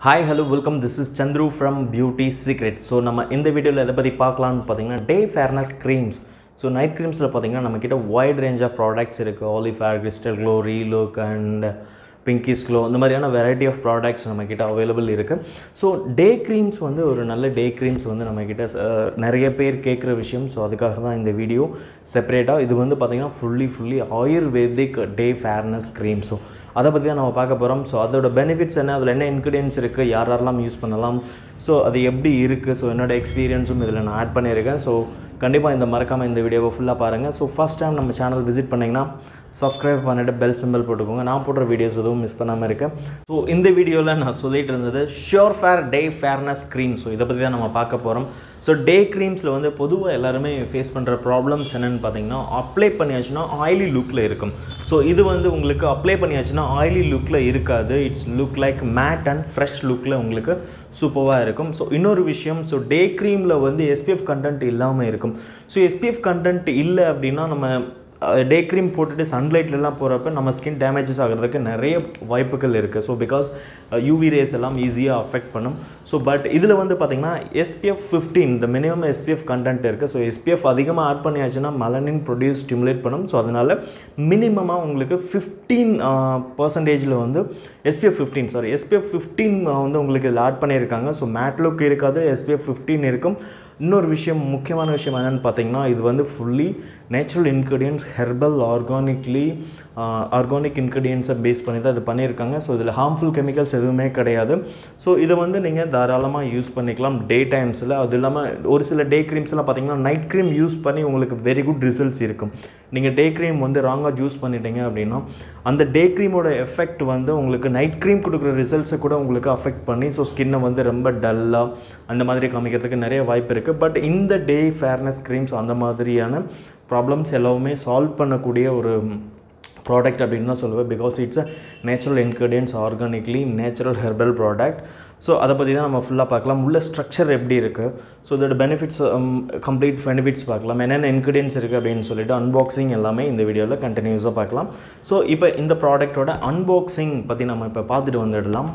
hi hello welcome this is Chandru from beauty secret so நம்ம இந்த வீடியோவில் எதை பற்றி பார்க்கலாம்னு பார்த்தீங்கன்னா day fairness creams so night க்ரீம்ஸில் பார்த்தீங்கன்னா நம்மக்கிட்ட வைட் ரேஞ்ச் ஆஃப் ப்ராடக்ட்ஸ் இருக்குது ஆலிஃபேர் கிறிஸ்டல் க்ளோ ரீலுக் அண்ட் பிங்கிஸ் க்ளோ இந்த மாதிரியான வெரைட்டி ஆஃப் ப்ராடக்ட்ஸ் நம்மக்கிட்ட அவைலபிள் இருக்குது ஸோ டே க்ரீம்ஸ் வந்து ஒரு நல்ல டே க்ரீம்ஸ் வந்து நம்மக்கிட்ட அஹ், நிறைய பேர் கேட்குற விஷயம் ஸோ அதுக்காக தான் இந்த வீடியோ செப்பரேட்டாக இது வந்து பார்த்திங்கன்னா fully fully ayurvedic day fairness cream so அதை பற்றி தான் நம்ம பார்க்க போகிறோம் ஸோ அதோட பெனிஃபிட்ஸ் என்ன அதில் என்ன இன்க்ரீடியன்ஸ் இருக்குது யார் யாரெல்லாம் யூஸ் பண்ணலாம் ஸோ அது எப்படி இருக்குது ஸோ என்னோட எக்ஸ்பீரியன்ஸும் இதில் நான் ஆட் பண்ணியிருக்கேன் ஸோ கண்டிப்பாக இந்த மறக்காமல் இந்த வீடியோவை ஃபுல்லாக பாருங்கள் ஸோ ஃபஸ்ட் டைம் நம்ம சேனல் விசிட் பண்ணிங்கன்னா சப்ஸ்கிரைப் பண்ணிவிட்டு பெல் சிம்பிள் போட்டுக்கோங்க நான் போடுற வீடியோஸ் எதுவும் மிஸ் பண்ணாமல் இருக்கேன் ஸோ இந்த வீடியோவில் நான் சொல்லிட்டு இருந்தது sure fair day fairness cream so இதை பற்றி தான் நம்ம பார்க்க போகிறோம் ஸோ டே க்ரீம்ஸில் வந்து பொதுவாக எல்லாருமே ஃபேஸ் பண்ணுற ப்ராப்ளம்ஸ் என்னென்னு பார்த்தீங்கன்னா அப்ளை பண்ணியாச்சுன்னா ஆயிலி லுக்கில் இருக்கும் ஸோ இது வந்து உங்களுக்கு அப்ளை பண்ணியாச்சுன்னா ஆயிலி லுக்கில் இருக்காது it's look like matte and fresh லுக்கில் உங்களுக்கு சூப்பராக இருக்கும் ஸோ இன்னொரு விஷயம் ஸோ டே க்ரீமில் வந்து எஸ்பிஎஃப் கண்டென்ட் இல்லாமல் இருக்கும் ஸோ எஸ்பிஎஃப் கண்டென்ட் இல்லை அப்படின்னா நம்ம டே க்ரீம் போட்டுட்டு சன்லைட்லலாம் போகிறப்ப நம்ம ஸ்கின் டேமேஜஸ் ஆகிறதுக்கு நிறைய வாய்ப்புகள் இருக்குது ஸோ பிகாஸ் யூவி ரேஸ் எல்லாம் ஈஸியாக அஃபெக்ட் பண்ணும் ஸோ பட் இதில் வந்து பார்த்திங்கன்னா எஸ்பிஎஃப் ஃபிஃப்டீன் இந்த மினிமம் எஸ்பிஎஃப் கண்டென்ட் இருக்குது ஸோ எஸ்பிஎஃப் அதிகமாக ஆட் பண்ணியாச்சுன்னா மலனின் ப்ரொடியூஸ் ஸ்டிமுலேட் பண்ணும் ஸோ அதனால் மினிமமாக உங்களுக்கு ஃபிஃப்டீன் பர்சன்டேஜில் வந்து SPF fifteen sorry SPF fifteen வந்து உங்களுக்கு இதில் ஆட் பண்ணியிருக்காங்க ஸோ மேட் லுக் இருக்காது எஸ்பிஎஃப் ஃபிஃப்டீன் இருக்கும் இன்னொரு விஷயம் முக்கியமான விஷயம் என்னென்னு பார்த்தீங்கன்னா இது வந்து fully natural ingredients herbal organically organic இன்க்ரீடியன்ஸை பேஸ் பண்ணி தான் இது பண்ணியிருக்காங்க ஸோ இதில் ஹார்ம்ஃபுல் கெமிக்கல்ஸ் எதுவுமே கிடையாது ஸோ இதை வந்து நீங்கள் தாராளமாக யூஸ் பண்ணிக்கலாம் டே டைம்ஸில் அது இல்லாமல் ஒரு சில டே க்ரீம்ஸ்லாம் பார்த்தீங்கன்னா நைட் க்ரீம் யூஸ் பண்ணி உங்களுக்கு வெரி குட் ரிசல்ட்ஸ் இருக்கும் நீங்கள் டே க்ரீம் வந்து ராங்காக ஜூஸ் பண்ணிட்டீங்க அப்படின்னா அந்த டே க்ரீமோட எஃபெக்ட் வந்து உங்களுக்கு நைட் க்ரீம் கொடுக்குற ரிசல்ட்ஸை கூட உங்களுக்கு அஃபெக்ட் பண்ணி ஸோ ஸ்கின்னை வந்து ரொம்ப டல்லாக அந்த மாதிரி காமிக்கிறதுக்கு நிறைய வாய்ப்பு இருக்குது பட் இந்த டே ஃபேர்னஸ் க்ரீம்ஸ் அந்த மாதிரியான ப்ராப்ளம்ஸ் எல்லாமே சால்வ் பண்ணக்கூடிய ஒரு ப்ராடக்ட் அப்படின்னு தான் சொல்லுவேன் because it's a natural ingredients organically natural herbal product so அதை பற்றி தான் நம்ம ஃபுல்லாக பார்க்கலாம் உள்ள ஸ்ட்ரக்சர் எப்படி இருக்குது ஸோ இதோட பெனிஃபிட்ஸ் கம்ப்ளீட் பெனிஃபிட்ஸ் பார்க்கலாம் என்னென்ன இன்க்ரீடியன்ஸ் இருக்குது அப்படின்னு சொல்லிட்டு அன்பாக்சிங் எல்லாமே இந்த வீடியோவில் கண்டினியூஸாக பார்க்கலாம் ஸோ இப்போ இந்த ப்ராடக்ட்டோட அன்பாக்சிங் பற்றி நம்ம இப்போ பார்த்துட்டு வந்துடலாம்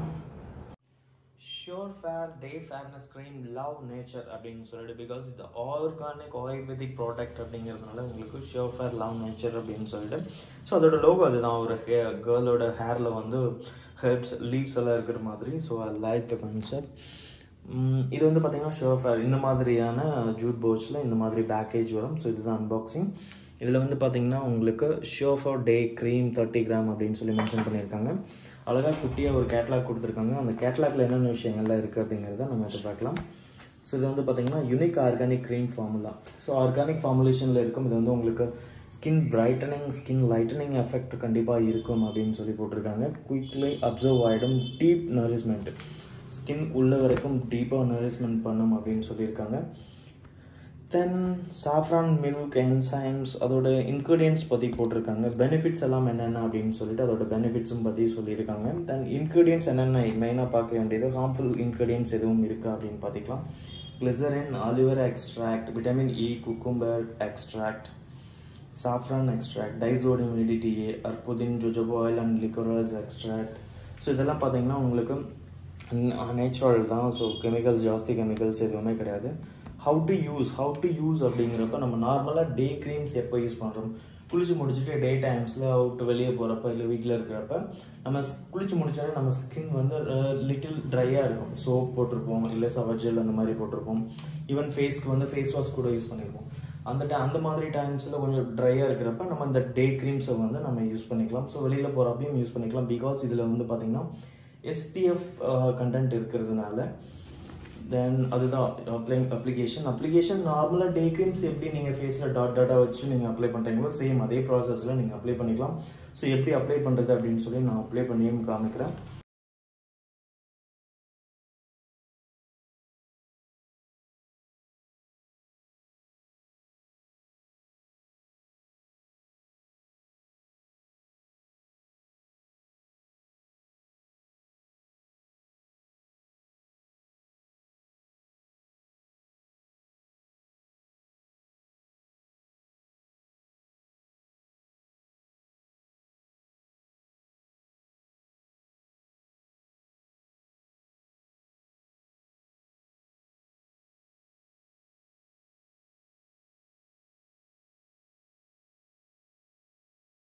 sure fair day fairness cream love nature அப்படின்னு சொல்லிட்டு பிகாஸ் இது ஆர்கானிக் ஆயுர்வேதிக் ப்ராடக்ட் அப்படிங்கிறதுனால உங்களுக்கு ஷியோர் ஃபேர் லவ் நேச்சர் அப்படின்னு சொல்லிட்டு ஸோ அதோட லோகோ அதுதான் ஒரு ஹே கேர்ளோட ஹேரில் வந்து ஹெர்ப்ஸ் லீவ்ஸ் எல்லாம் இருக்கிற மாதிரி so I like the concept இது வந்து பார்த்தீங்கன்னா ஷியோர் ஃபேர் இந்த மாதிரியான ஜூட் பவுச்சில் இந்த மாதிரி பேக்கேஜ் வரும் ஸோ இதுதான் அன்பாக்சிங் இதில் வந்து பார்த்தீங்கன்னா உங்களுக்கு sure fair day cream thirty gram அப்படின்னு சொல்லி மென்ஷன் பண்ணியிருக்காங்க அழகாக குட்டியாக ஒரு கேட்லாக் கொடுத்துருக்காங்க அந்த கேட்லாக்ல என்னென்ன விஷயங்கள்லாம் இருக்குது அப்படிங்கிறத நம்ம இப்போ பார்க்கலாம் ஸோ இது வந்து பார்த்தீங்கன்னா unique organic cream formula so organic ஃபார்முலேஷனில் இருக்கும் இது வந்து உங்களுக்கு skin brightening skin lightening effect கண்டிப்பாக இருக்கும் அப்படின்னு சொல்லி போட்டிருக்காங்க குயிக்லி அப்சர்வ் ஆகிடும் டீப் நரிஸ்மெண்ட் ஸ்கின் உள்ள வரைக்கும் டீப்பாக நரிஸ்மெண்ட் பண்ணும் அப்படின்னு சொல்லியிருக்காங்க தென் சாஃப்ரான் மில்க் என்சைம்ஸ் அதோட இன்க்ரீடியன்ஸ் பற்றி போட்டிருக்காங்க பெனிஃபிட்ஸ் எல்லாம் என்னென்ன அப்படின்னு சொல்லிட்டு அதோட பெனிஃபிட்ஸும் பற்றி சொல்லியிருக்காங்க தென் இன்க்ரீடியன்ஸ் என்னென்ன மெயினாக பார்க்க வேண்டியது ஹார்ம்ஃபுல் இன்க்ரீடியன்ஸ் எதுவும் இருக்கா அப்படின்னு பார்த்துக்கலாம் கிளிசரின் ஆலிவர் extract vitamin E cucumber extract saffron extract disodium இமிடிடிஏ arbutin jojoba oil and liquorice extract so இதெல்லாம் பார்த்தீங்கன்னா உங்களுக்கு நேச்சுரல் தான் ஸோ கெமிக்கல்ஸ் ஜாஸ்தி கெமிக்கல்ஸ் எதுவுமே கிடையாது how to use how to use அப்படிங்கிறப்ப நம்ம நார்மலாக டே க்ரீம்ஸ் எப்போ யூஸ் பண்ணுறோம் குளிச்சு முடிச்சுட்டு டே டைம்ஸில் அவுட் வெளியே போகிறப்ப இல்லை வீட்டில் இருக்கிறப்ப நம்ம குளிச்சு முடிச்சாலே நம்ம ஸ்கின் வந்து லிட்டில் ட்ரையாக இருக்கும் சோப் போட்டிருப்போம் இல்லை சவர்ஜெல் அந்த மாதிரி போட்டிருப்போம் ஈவன் ஃபேஸ்க்கு வந்து ஃபேஸ் வாஷ் கூட யூஸ் பண்ணியிருப்போம் அந்த டை அந்த மாதிரி டைம்ஸில் கொஞ்சம் ட்ரையாக இருக்கிறப்ப நம்ம இந்த டே க்ரீம்ஸை வந்து நம்ம யூஸ் பண்ணிக்கலாம் ஸோ வெளியில் போகிறப்பையும் யூஸ் பண்ணிக்கலாம் பிகாஸ் இதில் வந்து பார்த்திங்கன்னா எஸ்பிஎஃப் கண்டென்ட் இருக்கிறதுனால தென் அதுதான் அப்ளைங் அப்ளிகேஷன் அப்ளிகேஷன் நார்மலாக டே க்ரீம்ஸ் எப்படி நீங்கள் ஃபேஸில் டாட் டாட்டாக வச்சு நீங்கள் அப்ளை பண்ணுறீங்களோ சேம் அதே ப்ராசஸில் நீங்கள் அப்ளை பண்ணிக்கலாம் ஸோ எப்படி அப்ளை பண்ணுறது அப்படின்னு சொல்லி நான் அப்ளை பண்ணியும் காமிக்கிறேன்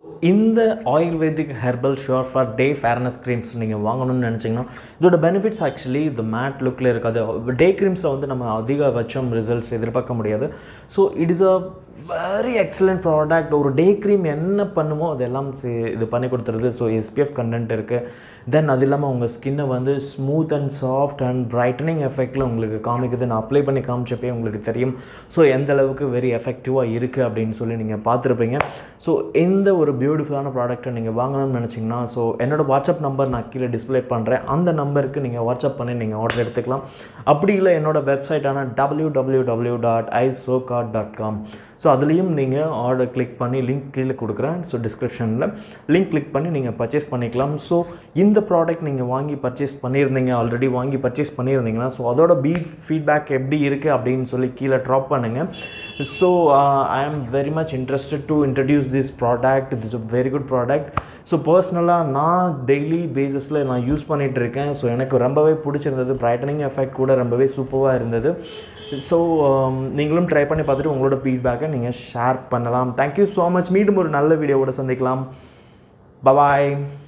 இந்த ayurvedic herbal sure fair day fairness creams நீங்கள் வாங்கணும்னு நினச்சிங்கன்னா இதோட பெனிஃபிட்ஸ் ஆக்சுவலி இந்த மேட் லுக்கில் இருக்காது டே க்ரீம்ஸில் வந்து நம்ம அதிகபட்சம் ரிசல்ட்ஸ் எதிர்பார்க்க முடியாது so it is a very excellent product ஒரு டே க்ரீம் என்ன பண்ணுமோ அதெல்லாம் சி- இது பண்ணி கொடுத்துருது ஸோ எஸ்பிஎஃப் கண்டென்ட் இருக்குது தென் அது இல்லாமல் உங்கள் ஸ்கின்னை வந்து smooth and soft and brightening எஃபெக்டில் உங்களுக்கு காமிக்குது நான் அப்ளை பண்ணி காமிச்சப்பே உங்களுக்கு தெரியும் ஸோ எந்த அளவுக்கு வெரி எஃபெக்டிவாக இருக்குது அப்படின்னு சொல்லி நீங்கள் பார்த்துருப்பீங்க ஸோ இந்த ஒரு பியூட்டிஃபுல்லான ப்ராடக்ட்டை நீங்கள் வாங்கணும்னு நினச்சிங்கன்னா ஸோ என்னோட வாட்ஸ்அப் நம்பர் நான் கீழே டிஸ்ப்ளே பண்ணுறேன் அந்த நம்பருக்கு நீங்கள் வாட்ஸ்அப் பண்ணி நீங்கள் ஆர்டர் எடுத்துக்கலாம் அப்படி இல்லை என்னோட வெப்சைட்டான டபிள்யூ டபிள்யூ டபிள்யூ டாட் ஐசோகார்ட் டாட் காம் ஸோ அதுலேயும் நீங்கள் ஆர்டர் கிளிக் பண்ணி லிங்க் கீழே கொடுக்குறேன் ஸோ டிஸ்கிரிப்ஷனில் லிங்க் கிளிக் பண்ணி நீங்கள் பர்ச்சேஸ் பண்ணிக்கலாம் ஸோ இந்த ப்ராடக்ட் நீங்கள் வாங்கி பர்ச்சேஸ் பண்ணியிருந்தீங்க ஆல்ரெடி வாங்கி பர்ச்சேஸ் பண்ணியிருந்தீங்கன்னா ஸோ அதோட பீ ஃபீட்பேக் எப்படி இருக்குது அப்படின்னு சொல்லி கீழே ட்ராப் பண்ணுங்கள் so I am very much interested to introduce this product this a very good product so பர்சனலாக நான் டெய்லி பேசிஸில் நான் யூஸ் பண்ணிகிட்டு இருக்கேன் ஸோ எனக்கு ரொம்பவே பிடிச்சிருந்தது பிரைட்டனிங் எஃபெக்ட் கூட ரொம்பவே சூப்பராக இருந்தது ஸோ நீங்களும் ட்ரை பண்ணி பார்த்துட்டு உங்களோட ஃபீட்பேக்கை நீங்கள் ஷேர் பண்ணலாம் தேங்க்யூ ஸோ மச் மீண்டும் ஒரு நல்ல வீடியோவோட சந்திக்கலாம் பபாய்